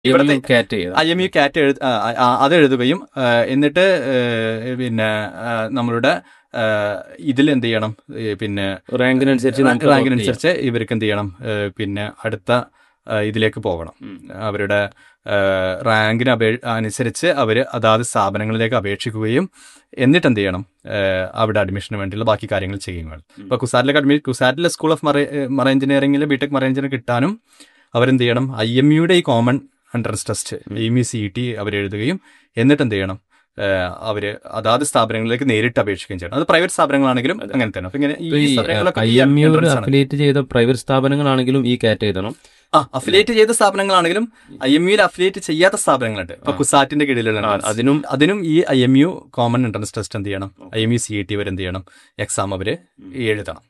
ഇവിടുത്തെ കാറ്റ് ചെയ്ത ഐ എം യു കാറ്റ് എഴു ആ, ആ, അത് എഴുതുകയും ആ, എന്നിട്ട് ഏ, പിന്നെ ആ, നമ്മളുടെ ഇതിൽ എന്ത് ചെയ്യണം ഈ പിന്നെ റാങ്കിനനുസരിച്ച് നമുക്ക് vote ചെയ്യാം. റാങ്കിനനുസരിച്ച് ഇവർക്ക് എന്ത് ചെയ്യണം ഏ, പിന്നെ അടുത്ത ആ, ഇതിലേക്ക് പോകണം ഉം. അവരുടെ ആ, റാങ്കിന് അപേ അനുസരിച്ച് അവർ അതാത് സ്ഥാപനങ്ങളിലേക്ക് അപേക്ഷിക്കുകയും എന്നിട്ട് എന്ത് ചെയ്യണം ആ, അവിടെ അഡ്മിഷന് വേണ്ടിയുള്ള ബാക്കി കാര്യങ്ങൾ ചെയ്യുകയും വേണം ഉം. ഇപ്പോൾ കുസാറ്റിലേക്ക് അഡ്മി കുസാറ്റിലെ സ്കൂൾ ഓഫ് മറൈ മറ എഞ്ചിനീയറിംഗിൽ ബിടെക് മറൈൻ എഞ്ചിനീയറിംഗ് കിട്ടാനും അവരെന്ത് ചെയ്യണം ഐ എം യുടെ ഈ common entrance test I M U C T അവർ എഴുതുകയും എന്നിട്ട് എന്ത് ചെയ്യണം അവർ അതാത് സ്ഥാപനങ്ങളിലേക്ക് നേരിട്ട് അപേക്ഷിക്കുകയും ചെയ്യണം അത് പ്രൈവറ്റ് സ്ഥാപനങ്ങളാണെങ്കിലും അതെ. അങ്ങനെ തന്നെ അപ്പൊ ഇങ്ങനെ ഇപ്പൊ ഈ ഈ സ്ഥാപനങ്ങളൊക്കെ ഐ ഈ എം യു entrance ആണ്. അഫിലിയേറ്റ് ചെയ്ത പ്രൈവറ്റ് സ്ഥാപനങ്ങളാണെങ്കിലും ഈ കാറ്റ് എഴുതണം ആ അഫിലിയേറ്റ് ചെയ്ത സ്ഥാപനങ്ങളാണെങ്കിലും ഐ എം യുയിൽ അഫിലിയേറ്റ് ചെയ്യാത്ത സ്ഥാപനങ്ങളുണ്ട് ഇപ്പൊ ആ. കുസാറ്റിന്റെ കീഴിലുള്ള ആ, അതിനും അതിനും ഈ I M U common entrance test എന്ത് ചെയ്യണം I M U C E T വരെ എന്ത് ചെയ്യണം എക്സാം അവര് എഴുതണം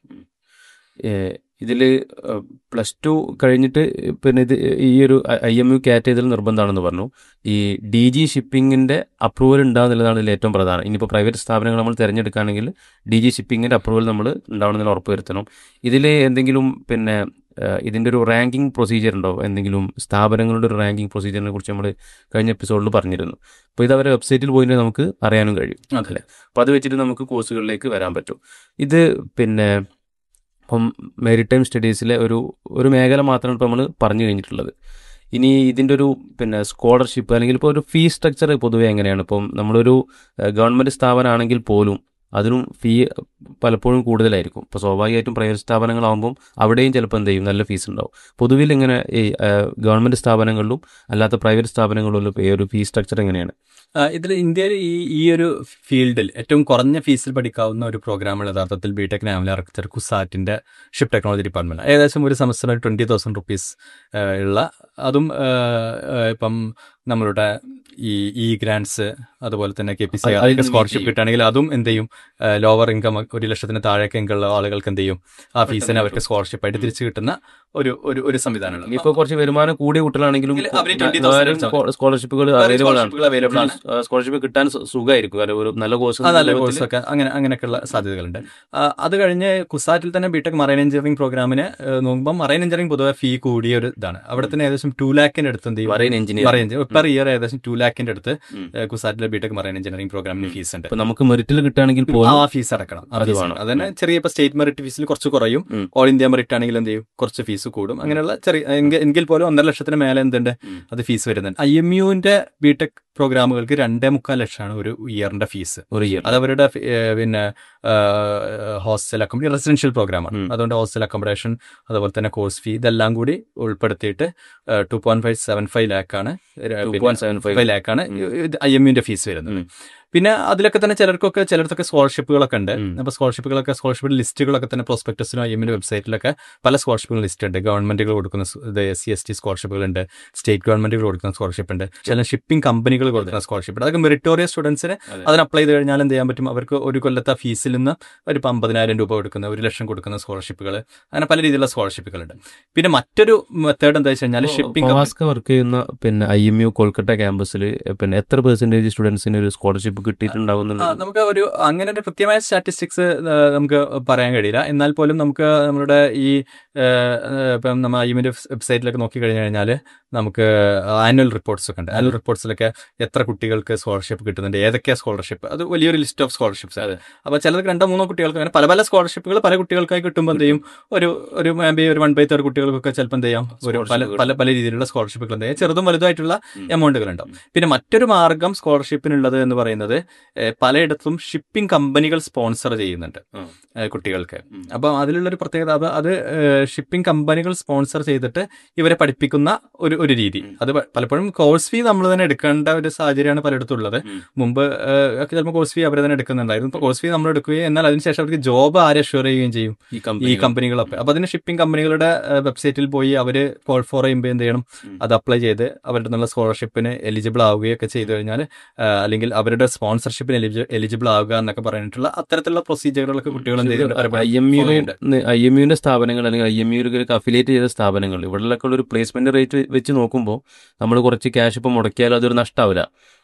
ഇതിൽ പ്ലസ് ടു കഴിഞ്ഞിട്ട് പിന്നെ ഇത് ഈ ഒരു ഐ എം യു കാറ്റ് ചെയ്തൽ നിർബന്ധമാണെന്ന് പറഞ്ഞു ഈ ഡി ജി ഷിപ്പിങ്ങിന്റെ അപ്രൂവൽ ഉണ്ടാകുന്നുള്ളതാണ് ഇതിൽ ഏറ്റവും പ്രധാനം ഇനിയിപ്പോൾ പ്രൈവറ്റ് സ്ഥാപനങ്ങൾ നമ്മൾ തിരഞ്ഞെടുക്കുകയാണെങ്കിൽ ഡി ജി ഷിപ്പിങ്ങിന്റെ അപ്രൂവൽ നമ്മൾ ഉണ്ടാവണമെന്ന് ഉറപ്പുവരുത്തണം ഇതിൽ എന്തെങ്കിലും പിന്നെ ഏഹ്, ഇതിന്റെ ഒരു റാങ്കിങ് പ്രൊസീജിയർ ഉണ്ടോ എന്തെങ്കിലും സ്ഥാപനങ്ങളുടെ ഒരു റാങ്കിങ് പ്രൊസീജിയറിനെ കുറിച്ച് നമ്മൾ കഴിഞ്ഞ എപ്പിസോഡിൽ പറഞ്ഞിരുന്നു അപ്പോൾ ഇത് അവരുടെ വെബ്സൈറ്റിൽ പോയിട്ട് നമുക്ക് അറിയാനും കഴിയും അതെ അപ്പോൾ അത് വെച്ചിട്ട് നമുക്ക് കോഴ്സുകളിലേക്ക് വരാൻ പറ്റും ഇത് പിന്നെ ഇപ്പം മെരിടൈം സ്റ്റഡീസിലെ ഒരു ഒരു മേഖല മാത്രമാണ് ഇപ്പോൾ നമ്മൾ പറഞ്ഞു കഴിഞ്ഞിട്ടുള്ളത് ഇനി ഇതിൻ്റെ ഒരു പിന്നെ സ്കോളർഷിപ്പ് അല്ലെങ്കിൽ ഇപ്പോൾ ഒരു ഫീ സ്ട്രക്ചർ പൊതുവേ എങ്ങനെയാണ് ഇപ്പം നമ്മളൊരു ഗവൺമെൻറ് സ്ഥാപനമാണെങ്കിൽ പോലും അതിനും ഫീ പലപ്പോഴും കൂടുതലായിരിക്കും ഇപ്പോൾ സ്വാഭാവികമായിട്ടും പ്രൈവറ്റ് സ്ഥാപനങ്ങളാകുമ്പം അവിടെയും ചിലപ്പോൾ എന്ത് ചെയ്യും നല്ല ഫീസ് ഉണ്ടാവും പൊതുവിൽ ഇങ്ങനെ ഈ ഗവൺമെൻറ് സ്ഥാപനങ്ങളിലും അല്ലാത്ത പ്രൈവറ്റ് സ്ഥാപനങ്ങളിലും ഈ ഒരു ഫീ സ്ട്രക്ചർ എങ്ങനെയാണ് ഇതിൽ ഇന്ത്യയിൽ ഈ ഈ ഒരു ഫീൽഡിൽ ഏറ്റവും കുറഞ്ഞ ഫീസിൽ പഠിക്കാവുന്ന ഒരു പ്രോഗ്രാമാണ് യഥാർത്ഥത്തിൽ ബിടെക് നാവൽ ആർക്കിടെക്ചർ കുസാറ്റിന്റെ ഷിപ്പ് ടെക്നോളജി ഡിപ്പാർട്ട്മെന്റ് ഏകദേശം ഒരു സെമസ്റ്ററിന് ട്വന്റി തൗസൻഡ് റുപ്പീസ് ഉള്ള അതും ആ, ആ, ഇപ്പം നമ്മളുടെ ഈ ഇ ഗ്രാൻസ് അതുപോലെ തന്നെ കെ പി സി അത് അതിൽ നിന്ന് സ്കോളർഷിപ്പ് ചെയ്യും. കിട്ടുകയാണെങ്കിൽ അതും എന്ത് ചെയ്യും ലോവർ ഇൻകം ഒരു ലക്ഷത്തിന് താഴേക്ക് ഇൻകം ആളുകൾക്ക് എന്ത് ചെയ്യും ആ ഫീസിന് അവർക്ക് സ്കോളർഷിപ്പ് ആയിട്ട് തിരിച്ചു കിട്ടുന്ന ഒരു ഒരു ഒരു സംവിധാനമാണ് ഇനിയിപ്പോൾ കുറച്ച് വരുമാനം കൂടിയ കുട്ടികളാണെങ്കിലും ഇതിൽ അവര് 20,000 സ്കോളർഷിപ്പുകൾ വേറെ അവൈലബിൾ ആണ് സ്കോളർഷിപ്പുകൾ അവൈലബിൾ ആണ് സ്കോളർഷിപ്പ് കിട്ടാൻ സു- സുഖമായിരിക്കും കാരണം ഒരു നല്ല കോഴ്സ് ആ നല്ല കോഴ്സൊക്കെ അങ്ങനെ അങ്ങനെയൊക്കെയുള്ള സാധ്യതകളുണ്ട് ആ, അത് കഴിഞ്ഞ് കുസാറ്റിൽ തന്നെ ബിടെക് മറൈൻ എഞ്ചിനീയറിംഗ് പ്രോഗ്രാമിന് ഏഹ്, നോക്കുമ്പോൾ മറൈൻ എഞ്ചിനീയറിംഗ് പൊതുവെ ഫീ കൂടിയ ഒരു ഇതാണ് അവിടെ തന്നെ ഏകദേശം ടു ലാക്കിന്റെ അടുത്ത് എന്ത് ചെയ്യും marine engineer marine per year ഏകദേശം ടു ലാക്കിന്റെ അടുത്ത് ഉം. ഏഹ്, കുസാറ്റിലെ ബിടെക് മറൈൻ എഞ്ചിനീയറിംഗ് പ്രോഗ്രാമിന് ഉം. ഫീസ് ഉണ്ട് ഇപ്പൊ നമുക്ക് മെറിറ്റിൽ കിട്ടുകയാണെങ്കിൽ ആ പോലും ഫീസ് അടക്കണം ആ അത് fees വേണം. ആണ്. അതന്നെ ചെറിയ ഇപ്പൊ സ്റ്റേറ്റ് മെറിറ്റ് ഫീസിൽ കുറച്ച് കുറയും ഉം. ഓൾ ഇന്ത്യ മെറിറ്റ് ആണെങ്കിൽ എന്ത് ചെയ്യും കുറച്ച് ഫീസ് കൂടും അങ്ങനെയുള്ള ചെറിയ എങ്കിൽ- എങ്കിൽ പോലും ഒന്നര ലക്ഷത്തിന് മേലെ എന്തുണ്ട് ഉം. അത് ഫീസ് വരുന്നുണ്ട് ഐ എം യുവിന്റെ ബിടെക് പ്രോഗ്രാമുകൾക്ക് രണ്ടേ മുക്കാൽ ലക്ഷമാണ് ഒരു ഇയറിന്റെ ഫീസ് ഒരു ഇയർ അത് അവരുടെ ഫി- ഏഹ് പിന്നെ ഹോസ്റ്റൽ അക്കോമഡേഷൻ റെസിഡൻഷ്യൽ പ്രോഗ്രാമാണ് ഉം. അതുകൊണ്ട് ഹോസ്റ്റൽ അക്കോമഡേഷൻ അതുപോലെ തന്നെ കോഴ്സ് ഫീ ഇതെല്ലാം കൂടി ഉൾപ്പെടുത്തിയിട്ട് two point five seven five ലാക്കാണ് ഫൈവ് ലാക്കാണ് ഐ എം യുന്റെ ഫീസ് വരുന്നത് ഉം. പിന്നെ അതിലൊക്കെ തന്നെ ചിലർക്കൊക്കെ ചിലർക്കൊക്കെ സ്കോളർഷിപ്പുകളൊക്കെ ഉണ്ട് ഉം. അപ്പോൾ സ്കോളർഷിപ്പുകളൊക്കെ സ്കോളർഷിപ്പ് ലിസ്റ്റുകളൊക്കെ തന്നെ പ്രോസ്പെക്ടസിനും ഐ എമ്മിന്റെ വെബ്സൈറ്റിലൊക്കെ പല സ്കോളർഷിപ്പുകൾ ലിസ്റ്റ് ഉണ്ട് ഗവൺമെന്റുകൾ കൊടുക്കുന്ന എസ് സി എസ് ടി സ്കോളർഷിപ്പുകൾ ഉണ്ട് സ്റ്റേറ്റ് ഗവൺമെന്റുകൾ കൊടുക്കുന്ന സ്കോളർഷിപ്പ് ഉണ്ട് ചില ഷിപ്പിംഗ് കമ്പനികൾ കൊടുക്കുന്ന സ്കോളർഷിപ്പ് ഉണ്ട് അതൊക്കെ മെറിറ്റോറിയസ് സ്റ്റുഡൻസിന് അതെ. അതിന് അപ്ലൈ ചെയ്ത് കഴിഞ്ഞാൽ എന്ത് ചെയ്യാൻ പറ്റും അവർക്ക് ഒരു കൊല്ലത്തെ ഫീസിൽ നിന്ന് ഒരു അമ്പതിനായിരം രൂപ കൊടുക്കുന്ന ഒരു ലക്ഷം കൊടുക്കുന്ന സ്കോളർഷിപ്പുകൾ അങ്ങനെ പല രീതിയിലുള്ള സ്കോളർഷിപ്പുകളുണ്ട് പിന്നെ മറ്റൊരു മെത്തേഡ് എന്താ വെച്ച് കഴിഞ്ഞാൽ ഷിപ്പിംഗ് പ്രവാസ്ക വർക്ക് ചെയ്യുന്ന പിന്നെ ഐ എം യു കൊൽക്കത്ത ക്യാമ്പസിൽ പിന്നെ എത്ര പെർസെന്റേജ് സ്റ്റുഡൻസിന് ഒരു സ്കോളർഷിപ്പ് കിട്ടിയിട്ടുണ്ടാവുന്നുണ്ട് ആ, നമുക്ക് ഒരു അങ്ങനെ ഒരു കൃത്യമായ സ്റ്റാറ്റിസ്റ്റിക്സ് നമുക്ക് പറയാൻ കഴിയില്ല എന്നാൽ പോലും നമുക്ക് നമ്മുടെ ഈ ആ, ആ, ഇപ്പം നമ്മൾ ഐമിന്റെ വെബ്സൈറ്റിലൊക്കെ നോക്കി കഴിഞ്ഞു കഴിഞ്ഞാൽ നമുക്ക് ആനുവൽ റിപ്പോർട്ട്സ് ഒക്കെ ഉണ്ട് ആനുവൽ റിപ്പോർട്ട്സിലൊക്കെ എത്ര കുട്ടികൾക്ക് സ്കോളർഷിപ്പ് കിട്ടുന്നുണ്ട് ഏതൊക്കെയാ സ്കോളർഷിപ്പ് അത് വലിയൊരു ലിസ്റ്റ് ഓഫ് സ്കോളർഷിപ്സ് അതെ. അപ്പോൾ ചിലർക്ക് രണ്ടോ മൂന്നോ കുട്ടികൾക്ക് അങ്ങനെ പല പല സ്കോളർഷിപ്പുകൾ പല കുട്ടികൾക്കായി കിട്ടുമ്പോൾ എന്ത് ചെയ്യും ഒരു ഒരു മേ ബി ഒരു വൺ ബൈ തേർഡ് കുട്ടികൾക്കൊക്കെ ചിലപ്പോൾ എന്ത് ചെയ്യാം ഒരു പല Scholarship പല പല രീതിയിലുള്ള സ്കോളർഷിപ്പുകൾ എന്ത് ചെയ്യാം ചെറുതും വലുതായിട്ടുള്ള ഉം. എമൗണ്ടുകൾ ഉണ്ടാവും പിന്നെ മറ്റൊരു മാർഗം സ്കോളർഷിപ്പിനുള്ളത് എന്ന് പറയുന്നത് ഏഹ്, പലയിടത്തും ഷിപ്പിംഗ് കമ്പനികൾ സ്പോൺസർ ചെയ്യുന്നുണ്ട് ഉം. ഏഹ്, കുട്ടികൾക്ക് ഉം. അപ്പം അതിലുള്ളൊരു പ്രത്യേകത അത് അത് ഷിപ്പിംഗ് കമ്പനികൾ സ്പോൺസർ ചെയ്തിട്ട് ഇവരെ പഠിപ്പിക്കുന്ന ഒരു ഒരു രീതി ഉം. അത് പ- പലപ്പോഴും കോഴ്സ് ഫീ നമ്മൾ തന്നെ എടുക്കേണ്ട ഒരു സാഹചര്യമാണ് പലയിടത്തും ഉള്ളത് ഉം. മുമ്പ് ഏഹ്, ഒക്കെ ചിലപ്പോൾ കോഴ്സ് ഫീ അവർ തന്നെ എടുക്കുന്നുണ്ടായിരുന്നു ഇപ്പോൾ കോഴ്സ് ഫീ നമ്മൾ എടുക്കുകയും എന്നാൽ അതിനുശേഷം അവർക്ക് ജോബ് ആരെ അഷ്യൂർ ചെയ്യുകയും ചെയ്യും ഈ ഈ കമ്പനി കമ്പനികളൊക്കെ അപ്പൊ അതിന് ഷിപ്പിംഗ് കമ്പനികളുടെ വെബ്സൈറ്റിൽ പോയി അവര് കോൾ ഫോർ ചെയ്യുമ്പോൾ എന്ത് ചെയ്യണം ഉം. അത് അപ്ലൈ ചെയ്ത് അവരുടെ നിന്നുള്ള സ്കോളർഷിപ്പിന് എലിജിബിൾ ആവുകയൊക്കെ ചെയ്തു കഴിഞ്ഞാൽ അല്ലെങ്കിൽ അവരുടെ സ്പോൺസർഷിപ്പിന് എലിജിബിൾ ആവുക എന്നൊക്കെ പറഞ്ഞിട്ടുള്ള അത്തരത്തിലുള്ള പ്രൊസീജിയറുകളൊക്കെ കുട്ടികൾ എന്ത് ചെയ്യുന്നുണ്ട് ഐ എം യു follow ചെയ്യുന്നുണ്ട്. ഐ എം യുവിന്റെ സ്ഥാപനങ്ങൾ അല്ലെങ്കിൽ ഐ എം യുവിലേക്ക് അഫിലിയേറ്റ് ചെയ്ത സ്ഥാപനങ്ങൾ ഇവിടെയൊക്കെ ഉള്ള ഒരു പ്ലേസ്മെന്റ് റേറ്റ് വെച്ച് നോക്കുമ്പോൾ നമ്മൾ കുറച്ച് ക്യാഷ് ഇപ്പോൾ മുടക്കിയാലും അതൊരു നഷ്ടാവില്ല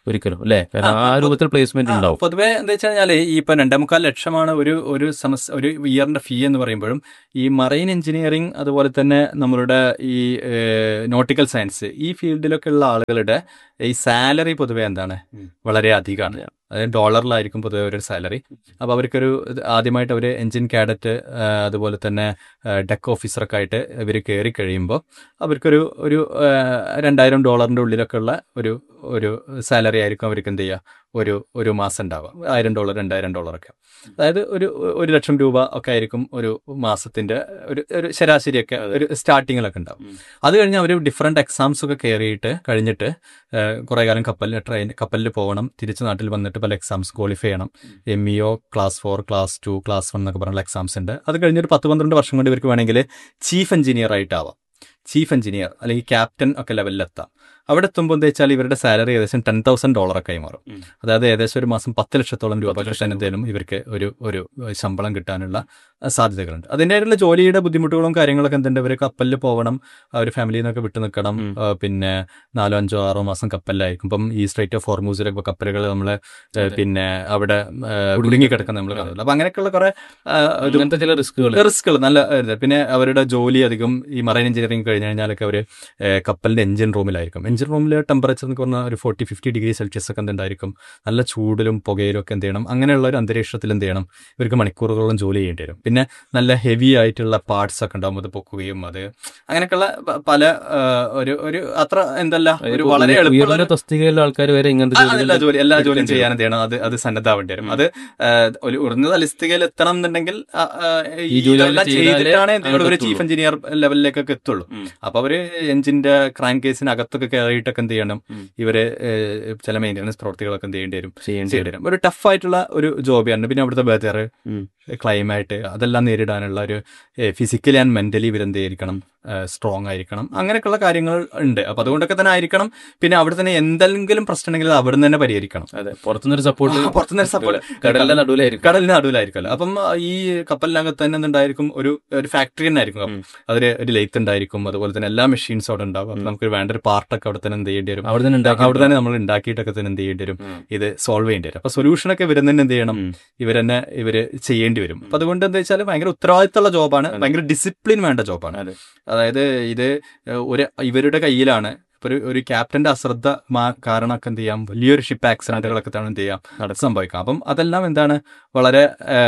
ഒരിക്കലും അല്ലേ കാരണം ആ രൂപത്തിൽ പ്ലേസ്മെന്റ് ആ, ഉണ്ടാവും പൊതുവെ എന്താ വെച്ച് കഴിഞ്ഞാൽ ഈ ഇപ്പൊ രണ്ടേ മുക്കാൽ ലക്ഷമാണ് ഒരു ഒരു സമസ് ഒരു ഇയറിന്റെ ഫീ എന്ന് പറയുമ്പോഴും ഈ മറൈൻ എഞ്ചിനീയറിംഗ് അതുപോലെ തന്നെ നമ്മളുടെ ഈ നോട്ടിക്കൽ സയൻസ് ഈ ഫീൽഡിലൊക്കെ ഉള്ള ആളുകളുടെ ഈ സാലറി പൊതുവെ എന്താണ് ഉം. വളരെ അധികമാണ് അതായത് ഡോളറിലായിരിക്കും പൊതുവെ ഒരു സാലറി അപ്പോൾ അവർക്കൊരു ഇത് ആദ്യമായിട്ട് അവർ എഞ്ചിൻ കാഡറ്റ് അതുപോലെ തന്നെ ഡെക്ക് ഓഫീസറൊക്കെ ആയിട്ട് ഇവർ കയറി കഴിയുമ്പോൾ അവർക്കൊരു ഒരു ആ, രണ്ടായിരം ഡോളറിന്റെ ഉള്ളിലൊക്കെ ഉള്ള ഒരു ഒരു സാലറി ആയിരിക്കും അവർക്ക് എന്ത് ചെയ്യുക ഒരു ഒരു മാസം ഉണ്ടാവുക ആയിരം ഡോളർ രണ്ടായിരം ഡോളറൊക്കെ അതായത് ഒരു ഒരു ലക്ഷം രൂപ ഒക്കെ ആയിരിക്കും ഒരു മാസത്തിന്റെ ഒരു ഒരു ശരാശരിയൊക്കെ ഒരു സ്റ്റാർട്ടിങ്ങിലൊക്കെ ഉണ്ടാവും ഉം. അത് കഴിഞ്ഞ് അവർ ഡിഫറെന്റ് എക്സാംസ് ഒക്കെ കയറിയിട്ട് കഴിഞ്ഞിട്ട് കുറെ കാലം കപ്പലിൽ ട്രെയിൻ കപ്പലിൽ പോകണം തിരിച്ച് നാട്ടിൽ വന്നിട്ട് പല എക്സാംസ് ക്വാളിഫൈ ചെയ്യണം M E O class four class two class one എന്നൊക്കെ പറഞ്ഞുള്ള എക്സാംസ് ഉണ്ട് അത് കഴിഞ്ഞൊരു പത്ത് പന്ത്രണ്ട് വർഷം കൊണ്ട് ഇവർക്ക് വേണമെങ്കിൽ ചീഫ് എഞ്ചിനീയർ ആയിട്ടാവാം ചീഫ് എഞ്ചിനീയർ അല്ലെങ്കിൽ ക്യാപ്റ്റൻ ഒക്കെ ലെവലിലെത്താം അവിടെ എത്തുമ്പോൾ എന്താ വെച്ചാൽ ഇവരുടെ സാലറി ഏകദേശം ടെൻ തൗസൻഡ് ഡോളറൊക്കെ ആയി മാറും ഉം. അതായത് ഏകദേശം ഒരു മാസം പത്ത് ലക്ഷത്തോളം രൂപ പത്ത് ലക്ഷം കിട്ടാൻ എന്തെങ്കിലും ഇവർക്ക് ഒരു ഒരു ശമ്പളം കിട്ടാനുള്ള അഹ് സാധ്യതകളുണ്ട് അതിൻ്റെ ആയിട്ടുള്ള ജോലിയുടെ ബുദ്ധിമുട്ടുകളും കാര്യങ്ങളൊക്കെ എന്തുണ്ട് ഇവർ കപ്പലിൽ പോകണം അവർ ഫാമിലിയിൽ നിന്നൊക്കെ വിട്ടു നിൽക്കണം ഉം. ആ, പിന്നെ നാലോ അഞ്ചോ ആറോ മാസം കപ്പലിലായിരിക്കും ഇപ്പം ഈ സ്ട്രൈറ്റ് ഓഫ് ഫോർമൂസിലൊക്കെ കപ്പലുകൾ നമ്മളെ ഏ, അതെ. പിന്നെ അവിടെ കുടുങ്ങി കിടക്കുന്ന നമ്മൾ കാണുന്നത് അപ്പൊ അങ്ങനെയൊക്കെയുള്ള കുറെ ഒരു അങ്ങനത്തെ ചില റിസ്കുകൾ റിസ്കുകൾ നല്ല ഇത്. പിന്നെ അവരുടെ ജോലി അധികം ഈ മറൈൻ എഞ്ചിനീയറിംഗ് കഴിഞ്ഞ് കഴിഞ്ഞാലൊക്കെ അവർ കപ്പലിന്റെ എഞ്ചിൻ റൂമിലായിരിക്കും എഞ്ചിൻ റൂമിൽ ടെമ്പറേച്ചർ എന്ന് പറഞ്ഞാൽ ഒരു ഫോർട്ടി ഫിഫ്റ്റി ഡിഗ്രി സെൽഷ്യസ് ഒക്കെ എന്തുണ്ടായിരിക്കും നല്ല ചൂടിലും പുകയിലും ഒക്കെ എന്ത് ചെയ്യണം അങ്ങനെയുള്ള ഒരു അന്തരീക്ഷത്തിൽ എന്ത് ചെയ്യണം ഇവർക്ക് മണിക്കൂറുകളോളം ജോലി ചെയ്യേണ്ടി വരും പിന്നെ നല്ല ഹെവി ആയിട്ടുള്ള പാർട്സ് ഒക്കെ ഉണ്ടാവും അത് പൊക്കുകയും അത് അങ്ങനെയൊക്കെയുള്ള പ- പല ആ, ഒരു ഒരു അത്ര എന്തല്ല ഒരു വളരെ എളുപ്പമുള്ള ഉയർന്ന തസ്തികയിലുള്ള ആൾക്കാർ വരെ ഇങ്ങനത്തെ ആ, ജോലികളിൽ എല്ലാ ജോലി എല്ലാ ജോലിയും എടുക്കേണ്ടി ചെയ്യാൻ എന്ത് ചെയ്യണം അത് അത് സന്നദ്ധാവേണ്ടി വരും അത് ആ, ഒരു ഉയർന്ന തലസ്ഥികയിൽ എത്തണം എന്നുണ്ടെങ്കിൽ ആ, ആ, ഈ ജോലികൾ ഇതെല്ലാം ചെയ്താലേ ചെയ്തിട്ടാണ് എന്തെങ്കിലും ഒരു അങ്ങോട്ട് ചീഫ് എഞ്ചിനീയർ ലെവലിലേക്കൊക്കെ എത്തുള്ളൂ ഉം. അപ്പൊ അവര് എഞ്ചിന്റെ ക്രാങ്ക് കേസിന് അകത്തൊക്കെ കയറിയിട്ടൊക്കെ എന്ത് ചെയ്യണം ഉം. ഇവര് ഏ, ചില മെയിൻ്റനൻസ് പ്രവർത്തികളൊക്കെ എന്ത് ചെയ്യേണ്ടി വരും ചെയ്യേണ്ടി ചെയ്യേണ്ടി വരും ഒരു ടഫ് ആയിട്ടുള്ള ഒരു ജോബാണ് പിന്നെ അവിടുത്തെ വെതർ ഉം. ക്ലൈമാറ്റ് അതെല്ലാം നേരിടാനുള്ള ഒരു ഫിസിക്കലി ആൻഡ് മെന്റലി ഇവരെന്ത് ആയിരിക്കണം സ്ട്രോങ് ആയിരിക്കണം അങ്ങനെയൊക്കെയുള്ള കാര്യങ്ങൾ ഉണ്ട് അപ്പൊ അതുകൊണ്ടൊക്കെ തന്നെ ആയിരിക്കണം പിന്നെ അവിടെ തന്നെ എന്തെങ്കിലും പ്രശ്നം ഉണ്ടെങ്കിൽ അത് അവിടെ നിന്ന് തന്നെ പരിഹരിക്കണം അതെ പുറത്തുനിന്നൊരു സപ്പോർട്ട് പുറത്തുനിന്ന് സപ്പോർട്ട് കടലിന്റെ നടുവിലായിരിക്കും കടലിന് നടുവിലായിരിക്കുമല്ലോ അപ്പം ആ, ഈ കപ്പലിനകത്ത് തന്നെ എന്തുണ്ടായിരിക്കും ഒരു ഒരു ഫാക്ടറി തന്നെ ആയിരിക്കും ഉം. അതിൽ ഒരു ലെയ്ത്ത് ഉണ്ടായിരിക്കും അതുപോലെ തന്നെ എല്ലാ മെഷീൻസും അവിടെ ഉണ്ടാവും അപ്പൊ നമുക്ക് വേണ്ട ഒരു പാർട്ടൊക്കെ അവിടെ തന്നെ എന്ത് ചെയ്യേണ്ടി വരും അവിടെ തന്നെ ഉണ്ടാക്കി അവിടെ തന്നെ നമ്മൾ ഉണ്ടാക്കിയിട്ടൊക്കെ തന്നെ എന്ത് ചെയ്യേണ്ടി വരും ഉം. ഇത് സോൾവ് ചെയ്യേണ്ടി വരും അപ്പൊ സൊല്യൂഷൻ ഒക്കെ ഇവർ തന്നെ എന്ത് ചെയ്യണം ഉം. ഇവരെന്നെ ഇവര് ചെയ്യേണ്ടി വരും അപ്പൊ അതുകൊണ്ട് എന്താ വെച്ചാൽ ഭയങ്കര ഉത്തരവാദിത്തമുള്ള ജോബാണ് അതെ. ഭയങ്കര ഡിസിപ്ലിൻ വേണ്ട ജോബാണ് അതെ. അതായത് ഇത് ഒരു ഇവരുടെ കയ്യിലാണ് ഇപ്പൊ ഒരു ഒരു ക്യാപ്റ്റന്റെ അശ്രദ്ധ മാ- കാരണമൊക്കെ എന്ത് ചെയ്യാം വലിയൊരു ഷിപ്പ് ആക്സിഡന്റുകളൊക്കെ തന്നെ എന്ത് ചെയ്യാം നടക്കും. സംഭവിക്കാം അപ്പം അതെല്ലാം എന്താണ് വളരെ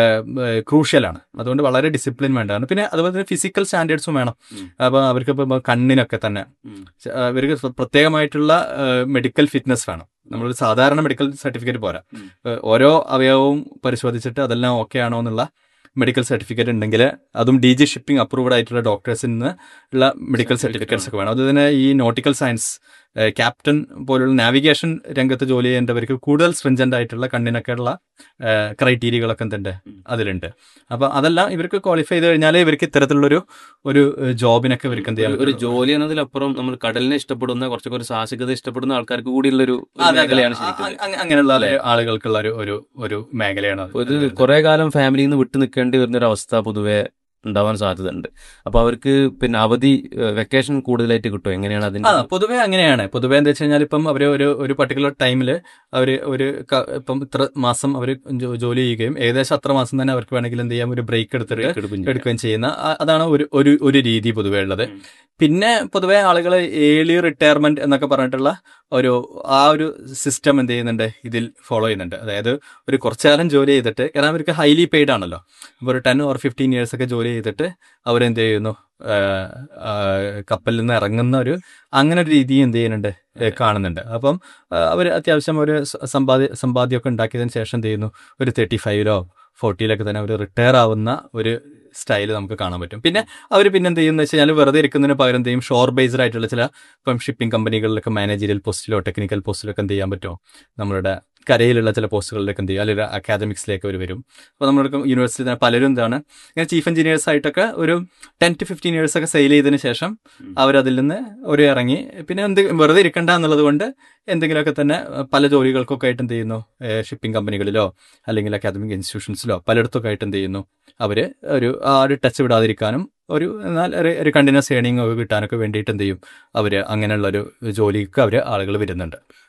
ക്രൂഷ്യലാണ് അതുകൊണ്ട് വളരെ ഡിസിപ്ലിൻ വേണ്ടതാണ് പിന്നെ അതുപോലെ തന്നെ ഫിസിക്കൽ സ്റ്റാൻഡേർഡ്സും വേണം ഉം. അപ്പൊ അവർക്ക് ഇപ്പൊ കണ്ണിനൊക്കെ തന്നെ ഉം. ച- ആ, ഇവർക്ക് പ്ര- പ്രത്യേകമായിട്ടുള്ള മെഡിക്കൽ ഫിറ്റ്നസ് വേണം നമ്മളൊരു സാധാരണ മെഡിക്കൽ സർട്ടിഫിക്കറ്റ് പോരാ ഉം. ഏഹ് ഓരോ അവയവവും പരിശോധിച്ചിട്ട് അതെല്ലാം ഓക്കെ ആണോ എന്നുള്ള മെഡിക്കൽ സർട്ടിഫിക്കറ്റ് ഉണ്ടെങ്കിൽ അതും ഡി ജി ഷിപ്പിംഗ് അപ്രൂവ്ഡ് ആയിട്ടുള്ള ഡോക്ടേഴ്സിൽ നിന്ന് ഉള്ള മെഡിക്കൽ സർട്ടിഫിക്കറ്റ്സ് ഒക്കെ വേണം അതുതന്നെ ഈ നോട്ടിക്കൽ സയൻസ് ക്യാപ്റ്റൻ പോലുള്ള നാവിഗേഷൻ രംഗത്ത് ജോലി ചെയ്യേണ്ടവർക്ക് കൂടുതൽ സ്ട്രിഞ്ചന്റ് ആയിട്ടുള്ള കണ്ണിനൊക്കെ ഉള്ള ക്രൈറ്റീരിയകളൊക്കെ എന്തുണ്ട് ഉം. അതിലുണ്ട് അപ്പൊ അതെല്ലാം ഇവർക്ക് ക്വാളിഫൈ ചെയ്ത് കഴിഞ്ഞാൽ ഇവർക്ക് ഇത്തരത്തിലുള്ളൊരു ഒരു ജോബിനൊക്കെ ഇവർക്ക് എന്ത് ചെയ്യാൻ ഒരു- ഒരു ജോലി എന്നതിലപ്പുറം നമ്മൾ കടലിനെ ഇഷ്ടപ്പെടുന്ന കുറച്ചൊക്കെ ഒരു സാഹസികത ഇഷ്ടപ്പെടുന്ന ആൾക്കാർക്ക് കൂടിയുള്ള ഒരു ഒരു അതെ, അതെ. മേഖലയാണ് അ- ശരിക്കും അ- അ- അങ്ങനെയുള്ള ആളുകൾക്കുള്ള ഒരു ഒരു ഒരു മേഖലയാണ് അത്. ഒരു കുറെ കാലം ഫാമിലിയിൽ നിന്ന് വിട്ടു നിൽക്കേണ്ടി വരുന്ന ഒരു അവസ്ഥ പൊതുവെ ഉണ്ടാവാൻ സാധ്യതയുണ്ട് അപ്പൊ അവർക്ക് പിന്നെ അവധി വെക്കേഷൻ കൂടുതലായിട്ട് കിട്ടും എങ്ങനെയാണ് ആ അതിന്റെ പൊതുവെ അങ്ങനെയാണ് പൊതുവെ എന്താ വെച്ച് കഴിഞ്ഞാൽ ഇപ്പം അവർ ഒരു ഒരു പർട്ടിക്കുലർ ടൈമിൽ അവർ ഒരു ക- ഇപ്പം ഇത്ര മാസം അവർ ജോലി ചെയ്യുകയും ഏകദേശം അത്ര മാസം തന്നെ അവർക്ക് വേണമെങ്കിൽ എന്ത് ചെയ്യാം ഒരു ബ്രേക്ക് എടുത്തിട്ട് break എടുക്കുകയും ചെയ്യാം. എടുക്കുകയും ചെയ്യുന്ന ആ- അതാണ് ഒരു ഒരു ഒരു രീതി പൊതുവെ ഉള്ളത് ഉം. പിന്നെ പൊതുവെ ആളുകൾ ഏർലി റിട്ടയർമെന്റ് എന്നൊക്കെ പറഞ്ഞിട്ടുള്ള ഒരു ആ ഒരു സിസ്റ്റം എന്ത് ചെയ്യുന്നുണ്ട് ഇതിൽ ഫോളോ ചെയ്യുന്നുണ്ട് അതായത് ഒരു കുറച്ചു കാലം ജോലി ചെയ്തിട്ട് കാരണം അവർക്ക് ഹൈലി പെയ്ഡ് ആണല്ലോ അപ്പോൾ ഒരു ടെൻ ഓർ ഫിഫ്റ്റീൻ ഇയേഴ്സ് ഒക്കെ ജോലി ചെയ്തിട്ട് അവരെന്ത് ചെയ്യുന്നു ആ, ആ, കപ്പലിൽ നിന്ന് ഇറങ്ങുന്ന ഒരു അങ്ങനെ ഒരു രീതി എന്ത് ചെയ്യുന്നുണ്ട് ഏ, കാണുന്നുണ്ട് അപ്പം അവർ അത്യാവശ്യം ഒരു സ- സമ്പാദ്യ സമ്പാദ്യമൊക്കെ ഉണ്ടാക്കിയതിന് ശേഷം എന്ത് ചെയ്യുന്നു ഒരു തേർട്ടി ഫൈവിലോ ഫോർട്ടിയിലൊക്കെ തന്നെ അവർ റിട്ടയർ ആവുന്ന ഒരു സ്റ്റൈൽ നമുക്ക് കാണാൻ പറ്റും പിന്നെ അവർ പിന്നെ എന്ത് ചെയ്യുന്നത് വെച്ച് കഴിഞ്ഞാൽ വെറുതെ ഇരിക്കുന്നതിന് പകരം എന്ത് ചെയ്യും ഷോർ ബേസ്ഡ് ആയിട്ടുള്ള ചില ഇപ്പം ഷിപ്പിംഗ് കമ്പനികളിലൊക്കെ മാനേജറിയൽ പോസ്റ്റിലോ ടെക്നിക്കൽ പോസ്റ്റിലോ ഒക്കെ എന്ത് ചെയ്യാൻ പറ്റുമോ നമ്മളുടെ കരയിലുള്ള ചില പോസ്റ്റുകളിലൊക്കെ എന്ത് ചെയ്യും അല്ലെങ്കിൽ അക്കാദമിക്സിലേക്ക് അവർ വരും അപ്പോൾ നമ്മുടെ യൂണിവേഴ്സിറ്റി തന്നെ പലരും എന്താണ് ഇങ്ങനെ ചീഫ് എഞ്ചിനീയേഴ്സ് ആയിട്ടൊക്കെ ഒരു ടെൻ ടു ഫിഫ്റ്റീൻ ഇയേഴ്സ് ഒക്കെ സെയിൽ ചെയ്തതിന് ശേഷം ഉം. അവരതിൽ നിന്ന് ഒരു ഇറങ്ങി പിന്നെ എന്ത് വെറുതെ ഇരിക്കണ്ട എന്നുള്ളത് കൊണ്ട് എന്തെങ്കിലുമൊക്കെ തന്നെ പല ജോലികൾക്കൊക്കെ ആയിട്ട് എന്ത് ചെയ്യുന്നു ഷിപ്പിംഗ് കമ്പനികളിലോ അല്ലെങ്കിൽ അക്കാദമിക് ഇൻസ്റ്റിറ്റ്യൂഷൻസിലോ പലയിടത്തൊക്കെ ആയിട്ട് എന്ത് ചെയ്യുന്നു അവര് ഒരു ആ ഒരു ടച്ച് വിടാതിരിക്കാനും ഒരു എന്നാൽ ഒരു ഒരു കണ്ടിന്യൂസ് ഏണിംഗ് ഒക്കെ കിട്ടാനൊക്കെ വേണ്ടിയിട്ട് എന്ത് ചെയ്യും അവര് അങ്ങനെയുള്ള ഒരു ജോലിക്ക് അവര് ആളുകൾ വരുന്നുണ്ട്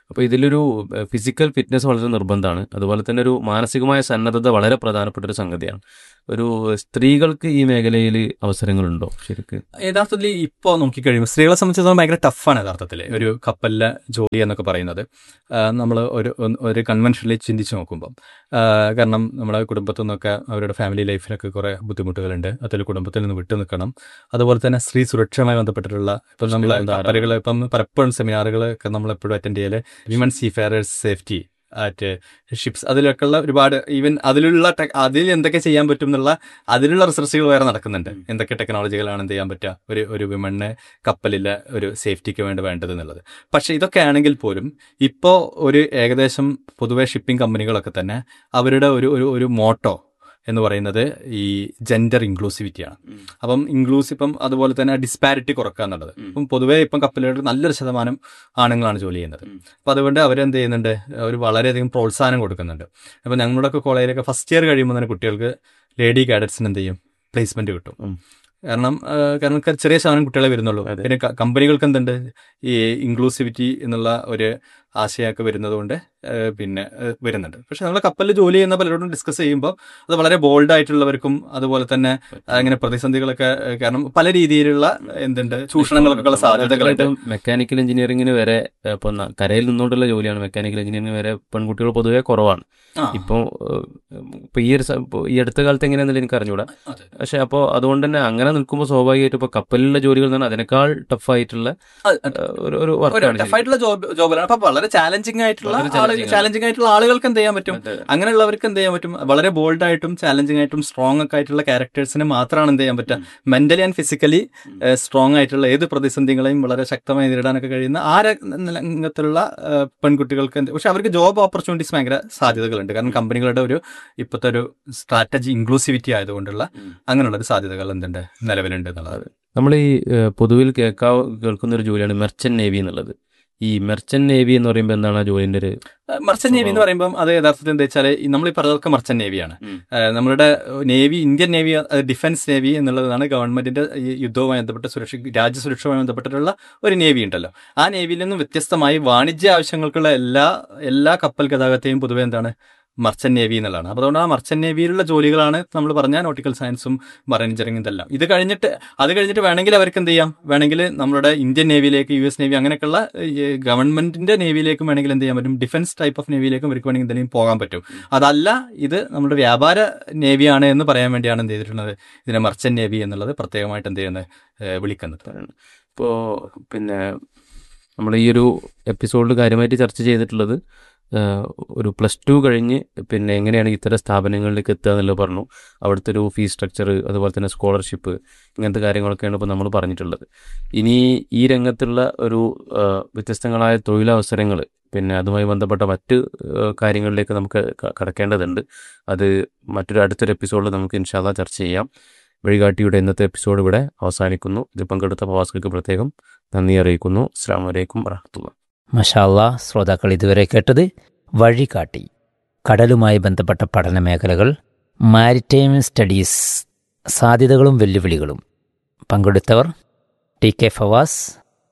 അപ്പോൾ ഇതിലൊരു ഫിസിക്കൽ ഫിറ്റ്നസ് വളരെ നിർബന്ധമാണ് അതുപോലെ തന്നെ ഒരു മാനസികമായ സന്നദ്ധത വളരെ പ്രധാനപ്പെട്ട ഒരു സംഗതിയാണ് ഒരു സ്ത്രീകൾക്ക് ഈ മേഖലയിൽ അവസരങ്ങളുണ്ടോ ശരിക്ക് യഥാർത്ഥത്തിൽ ഇപ്പോൾ നോക്കിക്കഴിയുമ്പോൾ സ്ത്രീകളെ സംബന്ധിച്ചിടത്തോളം ഭയങ്കര ടഫാണ് യഥാർത്ഥത്തിൽ ഒരു കപ്പലിലെ ജോലി എന്നൊക്കെ പറയുന്നത് നമ്മൾ ഒരു ഒരു കൺവെൻഷനിൽ ചിന്തിച്ച് നോക്കുമ്പോൾ ആ, കാരണം നമ്മുടെ കുടുംബത്തിൽ നിന്നൊക്കെ അവരുടെ ഫാമിലി ലൈഫിലൊക്കെ കുറേ ബുദ്ധിമുട്ടുകളുണ്ട് അതിൽ കുടുംബത്തിൽ നിന്ന് വിട്ടു നിൽക്കണം അതുപോലെ തന്നെ സ്ത്രീ സുരക്ഷയുമായി ബന്ധപ്പെട്ടിട്ടുള്ള ഇപ്പം നമ്മൾ കപ്പലുകൾ ഇപ്പം പലപ്പോഴും സെമിനാറുകളൊക്കെ നമ്മൾ എപ്പോഴും അറ്റൻഡ് ചെയ്യല് women seafarers safety at ships അതിലൊക്കെയുള്ള ഒരുപാട് ഈവൻ അതിലുള്ള ടെ- അതിൽ എന്തൊക്കെ ചെയ്യാൻ പറ്റും എന്നുള്ള അതിലുള്ള റിസർച്ചുകൾ വേറെ നടക്കുന്നുണ്ട് എന്തൊക്കെ ടെക്നോളജികളാണ് എന്ത് ചെയ്യാൻ പറ്റുക ഒരു ഒരു വിമണിനെ കപ്പലിലെ ഒരു സേഫ്റ്റിക്ക് വേണ്ടി വേണ്ടത് എന്നുള്ളത് പക്ഷേ ഇതൊക്കെ ആണെങ്കിൽ പോലും ഇപ്പോൾ ഒരു ഏകദേശം പൊതുവെ ഷിപ്പിംഗ് കമ്പനികളൊക്കെ തന്നെ അവരുടെ ഒരു ഒരു ഒരു മോട്ടോ എന്ന് പറയുന്നത് ഈ ജെൻഡർ ഇൻക്ലൂസിവിറ്റിയാണ് അപ്പം ഇൻക്ലൂസീവ് ഇപ്പം അതുപോലെ തന്നെ ഡിസ്പാരിറ്റി കുറക്കുക എന്നുള്ളത് ഇപ്പം പൊതുവേ ഇപ്പം കപ്പലുകളിൽ നല്ലൊരു ശതമാനം ആണുങ്ങളാണ് ജോലി ചെയ്യുന്നത് അപ്പം അതുകൊണ്ട് അവരെന്ത് ചെയ്യുന്നുണ്ട് അവർ വളരെയധികം പ്രോത്സാഹനം കൊടുക്കുന്നുണ്ട് അപ്പം ഞങ്ങളുടെയൊക്കെ കോളേജിലൊക്കെ ഫസ്റ്റ് ഇയർ കഴിയുമ്പോൾ തന്നെ കുട്ടികൾക്ക് ലേഡി കാഡറ്റ്സിന് എന്ത് ചെയ്യും പ്ലേസ്മെന്റ് കിട്ടും ഉം. കാരണം ആ, കാരണം ക- ചെറിയ ശതമാനം കുട്ടികളെ വരുന്നുള്ളൂ അതെ. പിന്നെ ക- കമ്പനികൾക്ക് എന്തുണ്ട് ഈ ഇൻക്ലൂസിവിറ്റി എന്നുള്ള ഒരു ആശയമൊക്കെ വരുന്നത് കൊണ്ട് ആ, പിന്നെ ആ, വരുന്നുണ്ട് പക്ഷെ നമ്മൾ കപ്പലിൽ ജോലി ചെയ്യുന്ന പലരോടും ഡിസ്കസ് ചെയ്യുമ്പോൾ അത് വളരെ ബോൾഡ് ആയിട്ടുള്ളവർക്കും അതുപോലെ തന്നെ അങ്ങനെ പ്രതിസന്ധികളൊക്കെ ആ, കാരണം പല രീതിയിലുള്ള എന്തുണ്ട് ചൂഷണങ്ങൾക്കൊക്കെ ഉള്ള സാധ്യതകളുണ്ട് മെക്കാനിക്കൽ എഞ്ചിനീയറിംഗിന് വരെ ഏഹ്, ഇപ്പൊ ന- കരയിൽ നിന്നുകൊണ്ടുള്ള ജോലിയാണ് മെക്കാനിക്കൽ എഞ്ചിനീയറിംഗിന് വരെ പെൺകുട്ടികൾ പൊതുവെ കുറവാണ് ആ. ഇപ്പോൾ ഇപ്പൊ ഈ ഒരു സ- ഇപ്പൊ ഈ അടുത്ത കാലത്ത് എങ്ങനെയാണെന്നില്ല എനിക്ക് അറിഞ്ഞൂടാ അതെ. പക്ഷെ അപ്പോൾ അതുകൊണ്ട് തന്നെ അങ്ങനെ നിൽക്കുമ്പോൾ സ്വാഭാവികമായിട്ടും ഇപ്പൊ കപ്പലിലെ ജോലികൾ എന്ന് പറഞ്ഞാൽ അതിനേക്കാൾ ടഫായിട്ടുള്ള അത് അത് ഒരു ഒരു ഒരു വർക്കാണ് ടഫായിട്ടുള്ള ജോബ് ജോബിലാണ് അപ്പൊ വളരെ ചാലഞ്ചിങ് ആയിട്ടുള്ള വളരെ challenging ആണ്. ചാലഞ്ചിങ് ആയിട്ടുള്ള ആളുകൾക്ക് എന്ത് ചെയ്യാൻ പറ്റും അങ്ങനെയുള്ളവർക്ക് എന്ത് ചെയ്യാൻ പറ്റും വളരെ ബോൾഡ് ആയിട്ടും ചാലഞ്ചിങ് ആയിട്ടും സ്ട്രോങ് ഒക്കെ ആയിട്ടുള്ള ക്യാരക്ടേഴ്സിന് മാത്രമാണ് എന്ത് ചെയ്യാൻ പറ്റുക മെന്റലി ആൻഡ് ഫിസിക്കലി സ്ട്രോങ് ആയിട്ടുള്ള ഏത് പ്രതിസന്ധികളെയും വളരെ ശക്തമായി നേരിടാനൊക്കെ കഴിയുന്ന ആ രംഗത്തുള്ള ഏഹ്, പെൺകുട്ടികൾക്ക് എന്ത് പക്ഷെ അവർക്ക് ജോബ് ഓപ്പർച്യൂണിറ്റീസ് ഭയങ്കര സാധ്യതകളുണ്ട് കാരണം കമ്പനികളുടെ ഒരു ഇപ്പോഴത്തെ ഒരു സ്ട്രാറ്റജി ഇൻക്ലൂസിവിറ്റി ആയതുകൊണ്ടുള്ള അങ്ങനെയുള്ള ഒരു സാധ്യതകൾ എന്തുണ്ട് നിലവിലുണ്ട് എന്നുള്ളത് നമ്മൾ ഈ ഏഹ്, പൊതുവിൽ കേൾക്കാ കേൾക്കുന്ന ഒരു ജോലിയാണ് മെർച്ചന്റ് നേവി എന്നുള്ളത് ഈ മെർച്ചന്റ് നേവി എന്ന് പറയുമ്പോൾ എന്താണ് ആ ജോലിന്റെ ഒരു മർച്ചന്റ് നേവി എന്ന് പറയുമ്പോൾ അത് യഥാർത്ഥത്തിൽ എന്താ വെച്ചാൽ നമ്മൾ ഈ പറഞ്ഞതൊക്കെ മർച്ചന്റ് നേവിയാണ് ഉം. ഏഹ് നമ്മളുടെ നേവി ഇന്ത്യൻ നേവി അത് ഡിഫൻസ് നേവി എന്നുള്ളതാണ് ഗവൺമെന്റിന്റെ ഈ യുദ്ധവുമായി ബന്ധപ്പെട്ട സുരക്ഷ രാജ്യസുരക്ഷയുമായി ബന്ധപ്പെട്ടിട്ടുള്ള ഒരു നേവി ഉണ്ടല്ലോ ആ നേവിയിൽ നിന്നും വ്യത്യസ്തമായി വാണിജ്യ ആവശ്യങ്ങൾക്കുള്ള എല്ലാ എല്ലാ കപ്പൽ ഗതാഗതത്തെയും പൊതുവെ എന്താണ് മർച്ചന്റ് നേവി എന്നുള്ളതാണ് അപ്പോൾ അതുകൊണ്ട് ആ മർച്ചന്റ് നേവിയിലുള്ള ജോലികളാണ് നമ്മൾ പറഞ്ഞ നോട്ടിക്കൽ സയൻസും മറൈൻ എഞ്ചിനീയറിംഗും ഇതെല്ലാം ഇത് കഴിഞ്ഞിട്ട് അത് കഴിഞ്ഞിട്ട് വേണമെങ്കിൽ അവർക്ക് എന്ത് ചെയ്യാം വേണമെങ്കിൽ നമ്മുടെ ഇന്ത്യൻ നേവിയിലേക്ക് യു എസ് നേവി അങ്ങനെയൊക്കെയുള്ള ഈ ഗവൺമെന്റിന്റെ നേവിയിലേക്കും വേണമെങ്കിൽ എന്ത് ചെയ്യാൻ പറ്റും ഡിഫൻസ് ടൈപ്പ് ഓഫ് നേവിയിലേക്കും ഇവർക്ക് വേണമെങ്കിൽ എന്തെങ്കിലും പോകാൻ പറ്റും അതല്ല ഇത് നമ്മുടെ വ്യാപാര നേവിയാണ് എന്ന് പറയാൻ വേണ്ടിയാണ് എന്ത് ചെയ്തിട്ടുള്ളത് ഇതിനെ മർച്ചന്റ് നേവി എന്നുള്ളത് പ്രത്യേകമായിട്ട് എന്ത് ചെയ്യുന്നത് ഏഹ് വിളിക്കുന്നത് പറയുന്നത് ഇപ്പോൾ പിന്നെ നമ്മൾ ഈ ഒരു എപ്പിസോഡിൽ കാര്യമായിട്ട് ചർച്ച ചെയ്തിട്ടുള്ളത് ആഹ്, ഒരു പ്ലസ് ടു കഴിഞ്ഞ് പിന്നെ എങ്ങനെയാണ് ഇത്തരം സ്ഥാപനങ്ങളിലേക്ക് എത്തുക എന്നുള്ളത് പറഞ്ഞു അവിടുത്തെ ഒരു ഫീസ് സ്ട്രക്ചർ അതുപോലെ തന്നെ സ്കോളർഷിപ്പ് ഇങ്ങനത്തെ കാര്യങ്ങളൊക്കെയാണ് ഇപ്പോൾ നമ്മൾ പറഞ്ഞിട്ടുള്ളത് ഇനി ഈ രംഗത്തുള്ള ഒരു ആഹ്, വ്യത്യസ്തങ്ങളായ തൊഴിലവസരങ്ങൾ പിന്നെ അതുമായി ബന്ധപ്പെട്ട മറ്റ് ആഹ്, കാര്യങ്ങളിലേക്ക് നമുക്ക് ക- കടക്കേണ്ടതുണ്ട് അത് മറ്റൊരു അടുത്തൊരു എപ്പിസോഡിൽ നമുക്ക് ഇൻഷാല്ല ചർച്ച ചെയ്യാം വഴികാട്ടിയുടെ ഇന്നത്തെ എപ്പിസോഡ് ഇവിടെ അവസാനിക്കുന്നു ഇത് പങ്കെടുത്ത പ്രവാസികൾക്ക് പ്രത്യേകം നന്ദി അറിയിക്കുന്നു അസ്സാം വലൈക്കും വറഹത്തുള്ള മഷാല്ല ശ്രോതാക്കൾ ഇതുവരെ കേട്ടത് വഴികാട്ടി കടലുമായി ബന്ധപ്പെട്ട പഠന മേഖലകൾ മാരിടൈം സ്റ്റഡീസ് സാധ്യതകളും വെല്ലുവിളികളും പങ്കെടുത്തവർ T K Fawaz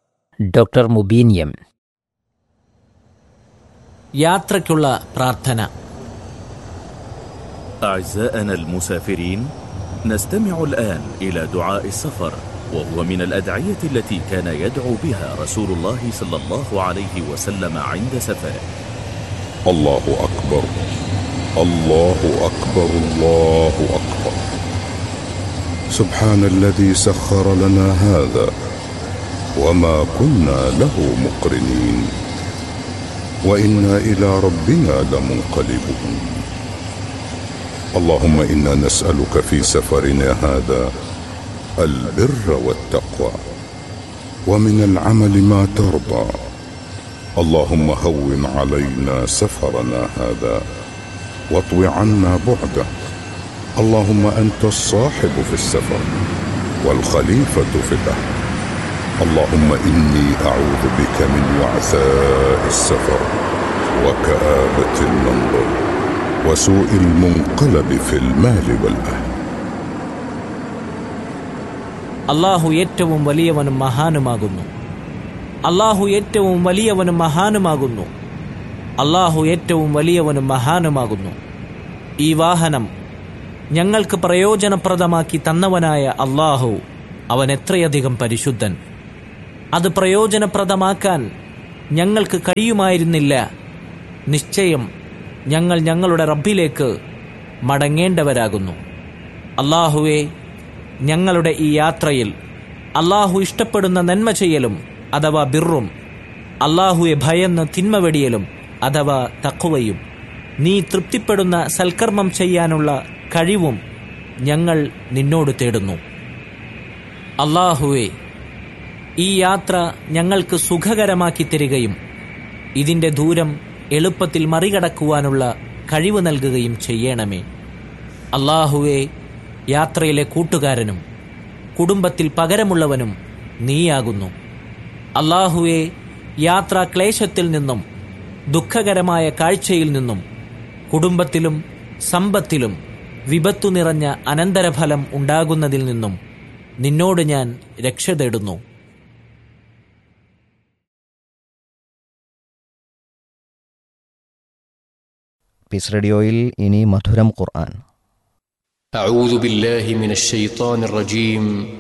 doctor Mubeen M യാത്രയ്ക്കുള്ള പ്രാർത്ഥന أعزائنا المسافرين نستمع الآن إلى دعاء السفر وهو من الأدعية التي كان يدعو بها رسول الله صلى الله عليه وسلم عند سفره الله أكبر الله أكبر الله أكبر سبحان الذي سخر لنا هذا وما كنا له مقرنين وإنا إلى ربنا لمنقلبون اللهم إنا نسألك في سفرنا هذا البر والتقوى ومن العمل ما ترضى اللهم هون علينا سفرنا هذا واطو عنا بعده اللهم انت الصاحب في السفر والخليفه في الاهل اللهم اني اعوذ بك من وعثاء السفر وكابه المنظر وسوء المنقلب في المال والاهل അള്ളാഹു ഏറ്റവും വലിയവനും മഹാനുമാകുന്നു അള്ളാഹു ഏറ്റവും വലിയവനും മഹാനുമാകുന്നു അള്ളാഹു ഏറ്റവും വലിയവനും മഹാനുമാകുന്നു ഈ വാഹനം ഞങ്ങൾക്ക് പ്രയോജനപ്രദമാക്കി തന്നവനായ അള്ളാഹു അവൻ എത്രയധികം പരിശുദ്ധൻ അത് പ്രയോജനപ്രദമാക്കാൻ ഞങ്ങൾക്ക് കഴിയുമായിരുന്നില്ല നിശ്ചയം ഞങ്ങൾ ഞങ്ങളുടെ റബ്ബിലേക്ക് മടങ്ങേണ്ടവരാകുന്നു അള്ളാഹുവെ ഞങ്ങളുടെ ഈ യാത്രയിൽ അള്ളാഹു ഇഷ്ടപ്പെടുന്ന നന്മ ചെയ്യലും അഥവാ ബിറും അള്ളാഹുവെ ഭയന്ന് തിന്മ വെടിയലും അഥവാ തക്കുവയും നീ തൃപ്തിപ്പെടുന്ന സൽക്കർമ്മം ചെയ്യാനുള്ള കഴിവും ഞങ്ങൾ നിന്നോട് തേടുന്നു അള്ളാഹുവെ ഈ യാത്ര ഞങ്ങൾക്ക് സുഖകരമാക്കി തരികയും ഇതിന്റെ ദൂരം എളുപ്പത്തിൽ മറികടക്കുവാനുള്ള കഴിവ് നൽകുകയും ചെയ്യണമേ അള്ളാഹുവെ യാത്രയിലെ കൂട്ടുകാരനും കുടുംബത്തിൽ പകരമുള്ളവനും നീയാകുന്നു അള്ളാഹുവെ യാത്രാ ക്ലേശത്തിൽ നിന്നും ദുഃഖകരമായ കാഴ്ചയിൽ നിന്നും കുടുംബത്തിലും സമ്പത്തിലും വിപത്തു നിറഞ്ഞ അനന്തരഫലം ഉണ്ടാകുന്നതിൽ നിന്നും നിന്നോട് ഞാൻ രക്ഷ തേടുന്നു പീസ് റേഡിയോയിൽ ഇനി മധുരം ഖുർആൻ أعوذ بالله من الشيطان الرجيم